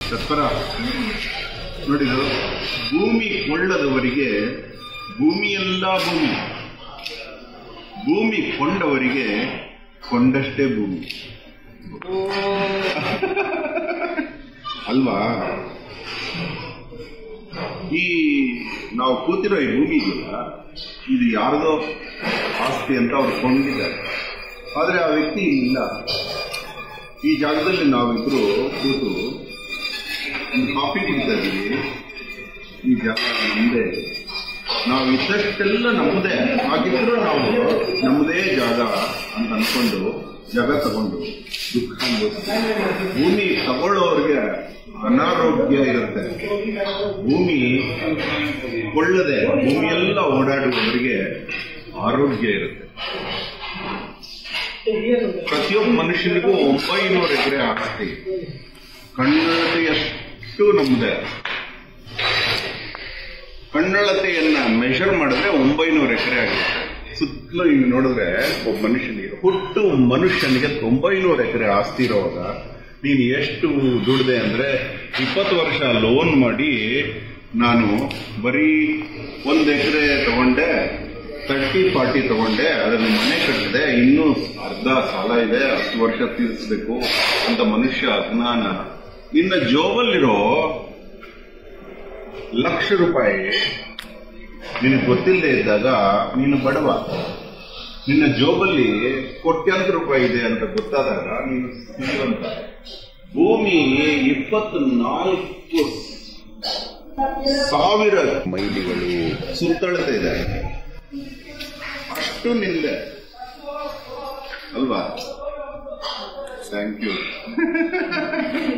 ತತ್ಪರ ನೋಡಿದು ಭೂಮಿ ಕೊಳ್ಳದವರಿಗೆ ಭೂಮಿಯೆಲ್ಲ ಭೂಮಿ ಭೂಮಿ ಕೊಂಡವರಿಗೆ ಕೊಂಡಷ್ಟೇ ಭೂಮಿ ಅಲ್ವಾ ಈ ನಾವು ಕೂತಿರೋ ಈ ಭೂಮಿ ಇದೆಯಲ್ಲ ಇದು ಯಾರದೋ ಆಸ್ತಿ ಅಂತ ಅವ್ರು ಕೊಂಡಿದ್ದಾರೆ ಆದರೆ ಆ ವ್ಯಕ್ತಿ ಇಲ್ಲ ಈ ಜಾಗದಲ್ಲಿ ನಾವಿಬ್ರು ಕೂತು ಒಂದು ಕಾಫಿ ಕುಡಿತಾ ಇದ್ದೀವಿ ಈ ಜಾಗ ನಮ್ಮದೇ ನಾವು ಇದ್ದಷ್ಟೆಲ್ಲ ನಮ್ಮದೇ ಹಾಗಿದ್ರು ನಾವು ನಮ್ಮದೇ ಜಾಗ ಅಂತ ಅನ್ಕೊಂಡು ಜಾಗ ತಗೊಂಡು ದುಃಖ ಅನ್ಭವಿಸ್ತೀವಿ ಭೂಮಿ ತಗೊಳ್ಳೋರಿಗೆ ಅನಾರೋಗ್ಯ ಇರುತ್ತೆ ಭೂಮಿ ಕೊಳ್ಳದೆ ಭೂಮಿಯೆಲ್ಲ ಓಡಾಡುವವರಿಗೆ ಆರೋಗ್ಯ ಇರುತ್ತೆ ಪ್ರತಿಯೊಬ್ಬ ಮನುಷ್ಯನಿಗೂ ಒಂಬೈನೂರು ಎಕರೆ ಆಸ್ತಿ ಕಣ್ಣಳತೆಯಷ್ಟು ನಮ್ಮದೇ ಕಣ್ಣಳತೆಯನ್ನ ಮೆಷರ್ ಮಾಡಿದ್ರೆ ಒಂಬೈನೂರು ಎಕರೆ ಆಗುತ್ತೆ ಸುತ್ತಲೂ ಹಿಂಗೆ ನೋಡಿದ್ರೆ ಒಬ್ಬ ಮನುಷ್ಯನಿಗೆ ಹುಟ್ಟು ಮನುಷ್ಯನಿಗೆ ಒಂಬೈನೂರು ಎಕರೆ ಆಸ್ತಿ ಇರುವಾಗ ನೀನು ಎಷ್ಟು ದುಡ್ದೆ ಅಂದ್ರೆ ಇಪ್ಪತ್ತು ವರ್ಷ ಲೋನ್ ಮಾಡಿ ನಾನು ಬರೀ ಒಂದು ಎಕರೆ ತಗೊಂಡೆ ತರ್ಟಿ ಫಾರ್ಟಿ ತಗೊಂಡೆ ಅದನ್ನು ಮನೆ ಕಟ್ಟಿದೆ ಇನ್ನೂ ಅರ್ಧ ಸಾಲ ಇದೆ ಹತ್ತು ವರ್ಷ ತೀರಿಸ್ಬೇಕು ಅಂತ ಮನುಷ್ಯ ಅಜ್ಞಾನ ನಿನ್ನ ಜೋಬಲ್ಲಿರೋ ಲಕ್ಷ ರೂಪಾಯಿ ನಿನಗೆ ಗೊತ್ತಿಲ್ಲದೆ ಇದ್ದಾಗ ನೀನು ಬಡವ ನಿನ್ನ ಜೋಬಲ್ಲಿ ಕೋಟ್ಯಾಂತರ ರೂಪಾಯಿ ಇದೆ ಅಂತ ಗೊತ್ತಾದಾಗ ನೀನು ಶ್ರೀಮಂತ ಭೂಮಿ ಇಪ್ಪತ್ನಾಲ್ಕು ಸಾವಿರ ಮೈಲಿಗಳು ಸುತ್ತಳತೆ ಇದೆ ಅಷ್ಟು ನಿಂದೆ ಅಲ್ವಾ ಥ್ಯಾಂಕ್ ಯು